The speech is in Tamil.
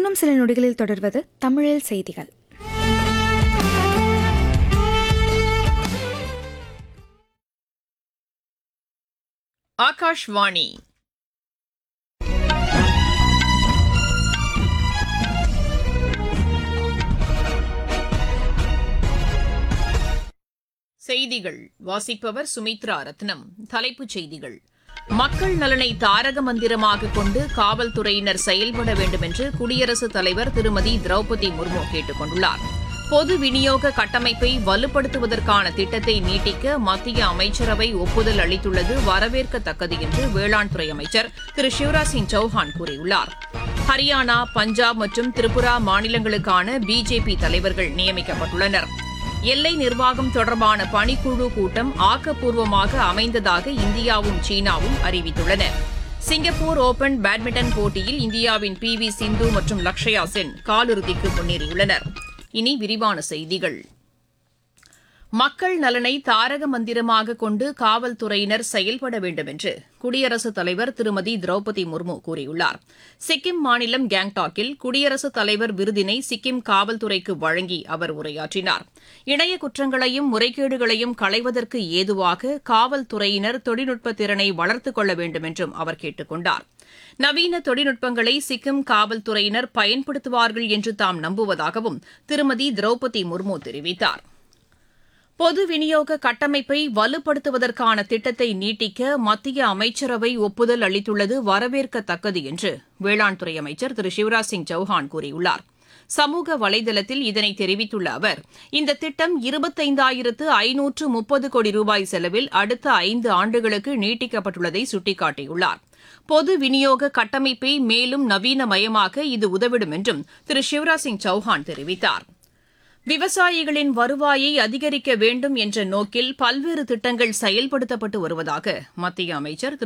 இன்னும் சில நொடிகளில் தொடர்வது தமிழில் செய்திகள் ஆகாஷ்வாணி செய்திகள் வாசிப்பவர் சுமித்ரா ரத்னம் தலைப்புச் செய்திகள் மக்கள் நலனை தாரக மந்திரமாக கொண்டு காவல்துறையினர் செயல்பட வேண்டும் என்று குடியரசுத் தலைவர் திருமதி திரௌபதி முர்மு கேட்டுக் கொண்டுள்ளார் பொது விநியோக கட்டமைப்பை வலுப்படுத்துவதற்கான திட்டத்தை நீட்டிக்க மத்திய அமைச்சரவை ஒப்புதல் அளித்துள்ளது வரவேற்கத்தக்கது என்று வேளாண் துறை அமைச்சர் திரு சிவராஜ் சிங் சௌஹான் கூறியுள்ளார் ஹரியானா பஞ்சாப் மற்றும் திரிபுரா மாநிலங்களுக்கான பிஜேபி தலைவர்கள் நியமிக்கப்பட்டுள்ளனர் எல்லை நிர்வாகம் தொடர்பான பணிக்குழு கூட்டம் ஆக்கப்பூர்வமாக அமைந்ததாக இந்தியாவும் சீனாவும் அறிவித்துள்ளன சிங்கப்பூர் ஓபன் பேட்மிண்டன் போட்டியில் இந்தியாவின் பி வி சிந்து மற்றும் லக்ஷயா சென் காலிறுதிக்கு முன்னேறியுள்ளனர் இனி விரிவான செய்திகள் மக்கள் நலனை தாரக மந்திரமாக கொண்டு காவல்துறையினர் செயல்பட வேண்டும் என்று குடியரசுத் தலைவர் திருமதி திரௌபதி முர்மு கூறியுள்ளார் சிக்கிம் மாநிலம் கேங்டாக்கில் குடியரசுத் தலைவர் விருதினை சிக்கிம் காவல்துறைக்கு வழங்கி அவர் உரையாற்றினார் இணைய குற்றங்களையும் முறைகேடுகளையும் களைவதற்கு ஏதுவாக காவல்துறையினர் தொழில்நுட்ப திறனை வளர்த்துக் கொள்ள வேண்டும் என்றும் அவர் கேட்டுக் கொண்டார் நவீன தொழில்நுட்பங்களை சிக்கிம் காவல்துறையினர் பயன்படுத்துவார்கள் என்று தாம் நம்புவதாகவும் திருமதி திரௌபதி முர்மு தெரிவித்தார் பொது விநியோக கட்டமைப்பை வலுப்படுத்துவதற்கான திட்டத்தை நீட்டிக்க மத்திய அமைச்சரவை ஒப்புதல் அளித்துள்ளது வரவேற்கத்தக்கது என்று வேளாண் துறை அமைச்சர் திரு சிவராஜ் சிங் சௌஹான் கூறியுள்ளார் சமூக வலைதளத்தில் இதனை தெரிவித்துள்ள அவர் இந்த திட்டம் இருபத்தைந்தாயிரத்து ஐநூற்று முப்பது கோடி ரூபாய் செலவில் அடுத்த ஐந்து ஆண்டுகளுக்கு நீட்டிக்கப்பட்டுள்ளதை சுட்டிக்காட்டியுள்ளார் பொது விநியோக கட்டமைப்பை மேலும் நவீனமயமாக்க இது உதவிடும் என்றும் திரு சிவராஜ் சிங் சௌஹான் தெரிவித்தாா் விவசாயிகளின் வருவாயை அதிகரிக்க வேண்டும் என்ற நோக்கில் பல்வேறு திட்டங்கள் செயல்படுத்தப்பட்டு வருவதாக மத்திய அமைச்சர் திரு